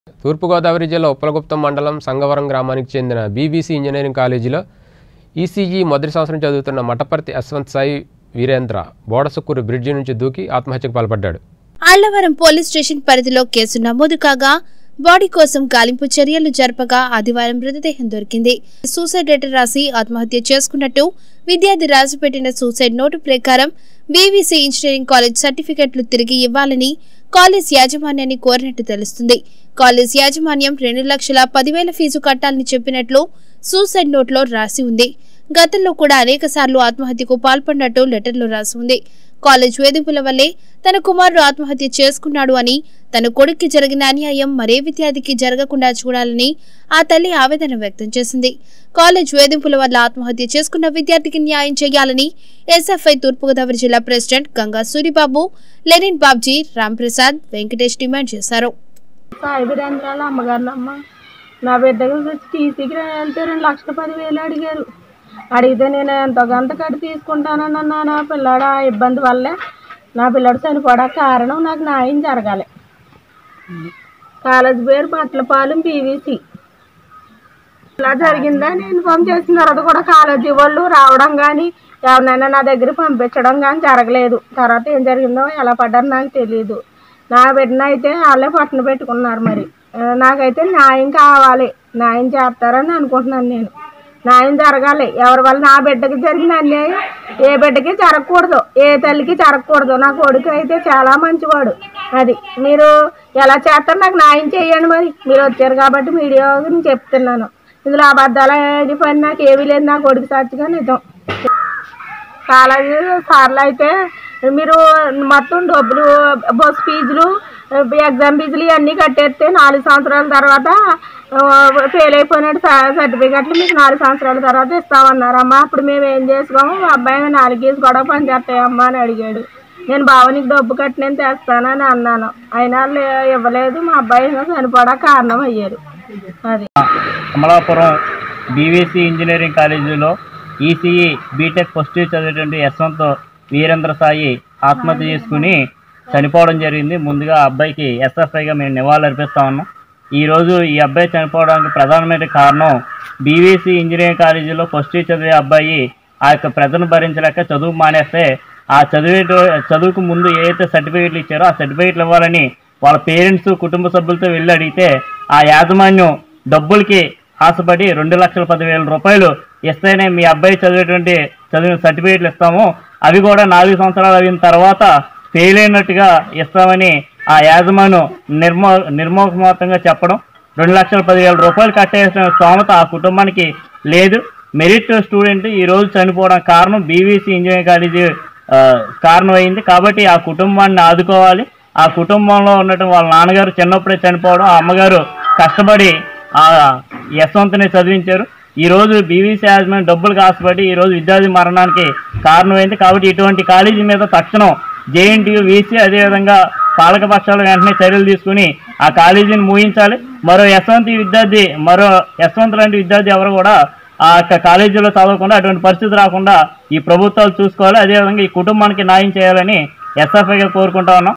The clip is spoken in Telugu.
తూర్పుగోదావరి జిల్లా ఉప్పలగుప్తం మండలం సంగవరం గ్రామానికి చెందిన బీబీసీ ఇంజనీరింగ్ కాలేజీలో ఈసీజీ మొదటి సంవత్సరం చదువుతున్న మటపర్తి యశ్వంత్ సాయి వీరేంద్ర బోడసుక్కూరు బ్రిడ్జి నుంచి దూకి ఆత్మహత్యకు పాల్పడ్డాడు అల్లవరం పోలీస్ స్టేషన్ పరిధిలో కేసు నమోదు కాగా బాడీ కోసం గాలింపు చర్యలు జరపగా ఆదివారం మృతదేహం దొరికింది సూసైడ్ లెటర్ రాసి ఆత్మహత్య చేసుకున్నట్టు విద్యార్థి రాసిపెట్టిన సూసైడ్ నోటు ప్రకారం బీవీసీ ఇంజనీరింగ్ కాలేజ్ సర్టిఫికెట్లు తిరిగి ఇవ్వాలని కాలేజ్ యాజమాన్యాన్ని కోరినట్టు తెలుస్తుంది కాలేజ్ యాజమాన్యం రెండు లక్షల పదివేల ఫీజు కట్టాలని చెప్పినట్లు సూసైడ్ నోట్లో రాసి ఉంది గతంలో కూడా అనేక సార్లు ఆత్మహత్యకు పాల్పడినట్టు లెటర్లో రాసి ఉంది కాలేజ్ వేధింపుల వల్లే తన కుమారుడు ఆత్మహత్య చేసుకున్నాడు అని తన కొడుక్కి జరిగిన అన్యాయం మరే విద్యార్థికి జరగకుండా చూడాలని ఆ తల్లి ఆవేదన వ్యక్తం చేసింది కాలేజ్ వేధింపుల వల్ల ఆత్మహత్య చేసుకున్న విద్యార్థికి న్యాయం చేయాలని ఎస్ఎఫ్ఐ తూర్పుగోదావరి జిల్లా ప్రెసిడెంట్ గంగా సూరిబాబు లెనిన్ బాబ్జీ రాంప్రసాద్ వెంకటేష్ డిమాండ్ చేశారు సాయి వీరేంద్రాల అమ్మగారినమ్మ నా బిడ్డకు టీసీకి వెళ్తే రెండు లక్షల పదివేలు అడిగారు అడిగితే నేను ఎంతో కొంత కట్టి తీసుకుంటానన్నా నా పిల్లాడు ఆ ఇబ్బంది వల్లే నా పిల్లాడు చనిపోవడా కారణం నాకు న్యాయం జరగాలి కాలేజ్ పేరు బట్లపాలెం పీవీసీ ఇలా జరిగిందని ఇన్ఫామ్ చేసిన తర్వాత కూడా కాలేజీ వాళ్ళు రావడం కానీ ఎవరినైనా నా దగ్గర పంపించడం కానీ జరగలేదు తర్వాత ఏం జరిగిందో ఎలా పడ్డారో నాకు తెలియదు నా బిడ్డను అయితే వాళ్ళే పట్టున పెట్టుకున్నారు మరి ఆ, నాకైతే న్యాయం కావాలి న్యాయం చేస్తారని అనుకుంటున్నాను నేను న్యాయం జరగాలి ఎవరి వల్ల నా బిడ్డకి జరిగిన అన్యాయం ఏ బిడ్డకి జరగకూడదు ఏ తల్లికి జరగకూడదు నా కొడుకు అయితే చాలా మంచివాడు అది మీరు ఎలా చేస్తారు నాకు న్యాయం చేయండి మరి మీరు వచ్చారు కాబట్టి మీడియా గురించి చెప్తున్నాను ఇందులో అబద్ధాలు ఏది పని నాకు ఏమీ లేదు నా కొడుకు సాక్షిగా నిజం కాలేజీ సార్లు అయితే మీరు మొత్తం డబ్బులు బస్ ఫీజులు ఎగ్జామ్ ఫీజులు ఇవన్నీ కట్టేస్తే నాలుగు సంవత్సరాల తర్వాత ఫెయిల్ అయిపోయినట్టు సర్టిఫికెట్లు మీకు నాలుగు సంవత్సరాల తర్వాత ఇస్తామన్నారమ్మా అప్పుడు మేము ఏం చేసుకోము మా అబ్బాయి నాలుగేసి గొడవ పని చేస్తాయమ్మా అని అడిగాడు నేను బావనికి డబ్బు కట్టి నేను తెస్తానని అన్నాను అయినా లే- ఇవ్వలేదు మా అబ్బాయి ఇంకా చనిపోవడా కారణం అయ్యారు అది అమలాపురం బీవీసీ ఇంజనీరింగ్ కాలేజీలో ఈసీఈ బీటెక్ ఫస్ట్ ఇయర్ చదివేటువంటి యశ్వంత్ వీరేంద్ర సాయి ఆత్మహత్య చేసుకుని చనిపోవడం జరిగింది ముందుగా ఆ అబ్బాయికి ఎస్ఎఫ్ఐగా మేము నివాళులు అర్పిస్తా ఉన్నాం ఈరోజు ఈ అబ్బాయి చనిపోవడానికి ప్రధానమైన కారణం బీవీసీ ఇంజనీరింగ్ కాలేజీలో ఫస్ట్ ఇయర్ చదివే అబ్బాయి ఆ యొక్క ప్రజను భరించలేక చదువు మానేస్తే ఆ చదివే చదువుకు ముందు ఏదైతే సర్టిఫికేట్లు ఇచ్చారో ఆ సర్టిఫికేట్లు ఇవ్వాలని వాళ్ళ పేరెంట్స్ కుటుంబ సభ్యులతో వెళ్ళి అడిగితే ఆ యాజమాన్యం డబ్బులకి ఆశపడి రెండు లక్షల పదివేల రూపాయలు ఇస్తేనే మీ అబ్బాయి చదివేటువంటి చదివిన సర్టిఫికేట్లు ఇస్తాము అవి కూడా నాలుగు సంవత్సరాలు అయిన తర్వాత ఫెయిల్ అయినట్టుగా ఇస్తామని ఆ యాజమాన్యం నిర్మో నిర్మోహమాతంగా చెప్పడం రెండు లక్షల పదివేల రూపాయలు కట్టేసిన స్తోమత ఆ కుటుంబానికి లేదు మెరిట్ స్టూడెంట్ ఈ రోజు చనిపోవడం కారణం బీవీసీ ఇంజనీరింగ్ కాలేజీ ఆ, కారణమైంది కాబట్టి ఆ కుటుంబాన్ని ఆదుకోవాలి ఆ కుటుంబంలో ఉన్నటువంటి వాళ్ళ నాన్నగారు చిన్నప్పుడే చనిపోవడం ఆ అమ్మగారు కష్టపడి ఆ యశ్వంత్ని చదివించారు ఈ రోజు బీవీసీ యాజమాన్యం డబ్బులు కాసుపడి ఈ రోజు విద్యార్థి మరణానికి కారణమైంది కాబట్టి ఇటువంటి కాలేజీ మీద తక్షణం జేఎన్టీయూ వీసీ అదేవిధంగా పాలకపక్షాలు వెంటనే చర్యలు తీసుకుని ఆ కాలేజీని మూయించాలి మరో యశ్వంత్ విద్యార్థి మరో యశ్వంత్ లాంటి విద్యార్థి ఎవరు కూడా ఆ యొక్క కాలేజీలో చదవకుండా అటువంటి పరిస్థితి రాకుండా ఈ ప్రభుత్వాలు చూసుకోవాలి అదేవిధంగా ఈ కుటుంబానికి న్యాయం చేయాలని ఎస్ఎఫ్ఐగా కోరుకుంటా ఉన్నాం